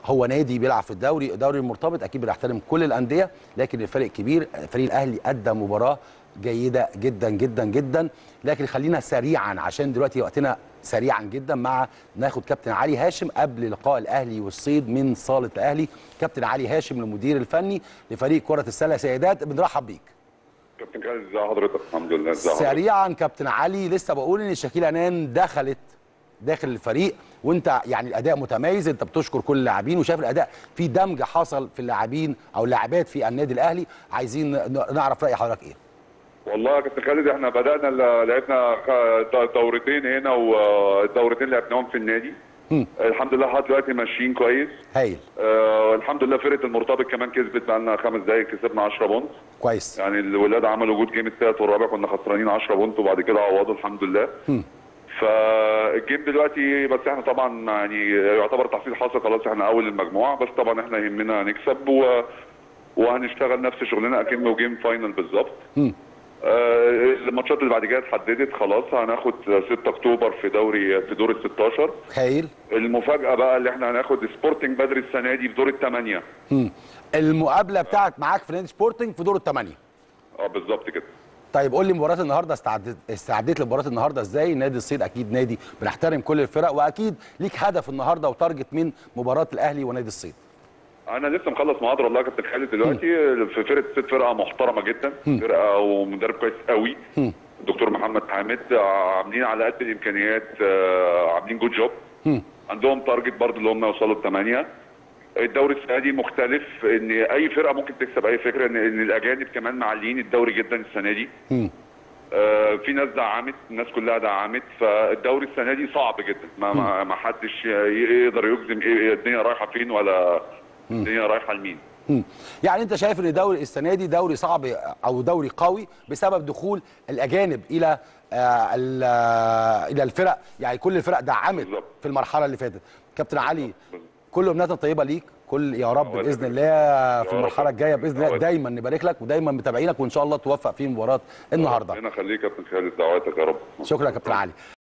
هو نادي بيلعب في الدوري الدوري المرتبط اكيد بنحترم كل الانديه لكن الفريق كبير فريق الاهلي ادى مباراه جيده جدا جدا جدا لكن خلينا سريعا عشان دلوقتي وقتنا سريعا جدا مع ناخد كابتن علي هاشم قبل لقاء الاهلي والصيد من صاله الاهلي كابتن علي هاشم المدير الفني لفريق كره السله سيدات بنرحب بيك كابتن خالد ازي حضرتك الحمد لله ازي حضرتك سريعا كابتن علي لسه بقول ان شاكيل عنان دخلت داخل الفريق وانت يعني الاداء متميز انت بتشكر كل اللاعبين وشايف الاداء في دمج حصل في اللاعبين او اللاعبات في النادي الاهلي عايزين ن- نعرف راي حضرتك ايه والله يا كابتن خالد احنا بدانا ال- لعبنا خ- دورتين هنا والدورتين لعبناهم في النادي مم. الحمد لله لحد دلوقتي ماشيين كويس هايل آه الحمد لله فرقه المرتبط كمان كسبت بقى لنا خمس دقايق كسبنا 10 بونت كويس يعني الولاد عملوا جود جيم الثالث والرابع كنا خسرانين 10 بونت وبعد كده عوضوا الحمد لله مم. فالجيم دلوقتي بس احنا طبعا يعني يعتبر تحصيل حاصل خلاص احنا اول المجموعه بس طبعا احنا يهمنا نكسب و... وهنشتغل نفس شغلنا اكنه جيم فاينل بالظبط مم. آه، الماتشات اللي بعد كده اتحددت خلاص هناخد 6 اكتوبر في دوري في دور ال 16 هايل المفاجاه بقى اللي احنا هناخد سبورتنج بدري السنه دي في دور الثمانيه مم. المقابله بتاعت معاك في نادي سبورتنج في دور الثمانيه اه بالظبط كده طيب قول لي مباراه النهارده استعدت استعديت لمباراه النهارده ازاي نادي الصيد اكيد نادي بنحترم كل الفرق واكيد ليك هدف النهارده وتارجت من مباراه الاهلي ونادي الصيد انا لسه مخلص محاضره والله يا كابتن خالد دلوقتي في فرقه ست فرقه محترمه جدا فرقه ومدرب كويس قوي مم. الدكتور محمد حامد آه، عاملين على قد الامكانيات آه، عاملين جود جوب مم. عندهم تارجت برضه اللي هم يوصلوا الثمانيه الدوري السنه دي مختلف ان اي فرقه ممكن تكسب اي فكره ان ان الاجانب كمان معلين الدوري جدا السنه دي مم. آه، في ناس دعمت الناس كلها دعمت فالدوري السنه دي صعب جدا ما ما, ما حدش ي- يقدر يجزم ايه الدنيا رايحه فين ولا الدنيا رايحه لمين مم. يعني انت شايف ان دوري السنه دي دوري صعب او دوري قوي بسبب دخول الاجانب الى آه ال- آه، الى الفرق يعني كل الفرق دعمت بالظبط. في المرحله اللي فاتت كابتن علي بالظبط. كل امنيات طيبه ليك كل يا رب الله باذن يبارك. الله في يا المرحله رب. الجايه باذن يا الله رب. دايما نبارك لك ودايما متابعينك وان شاء الله توفق في مباراه النهارده ربنا يخليك يا كابتن خالد دعواتك يا رب شكرا يا كابتن علي